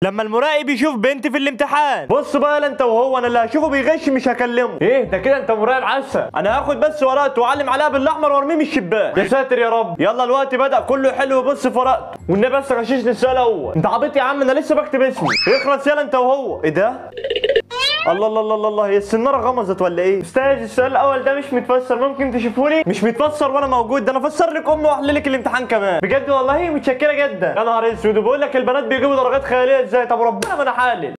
لما المراقب يشوف بنتي في الامتحان بص بقى لا انت وهو انا اللي هشوفه بيغش مش هكلمه ايه ده كده انت مراقب عسل انا هاخد بس ورقته واعلم عليها بالاحمر وارميه من الشباك يا ساتر يا رب يلا الوقت بدا كله حلو بص في ورقته والنبي بس غششني السؤال الاول انت عبيط يا عم انا لسه بكتب اسمي اخلص يلا انت وهو ايه ده الله الله الله الله الله هي السناره غمزت ولا ايه استاذ السؤال الاول ده مش متفسر ممكن تشوفه لي مش متفسر وانا موجود ده انا افسر لك امي واحل لك الامتحان كمان بجد والله متشكره جدا يا نهار اسود وبقول لك البنات بيجيبوا درجات خياليه ازاي طب ربنا ما انا حالل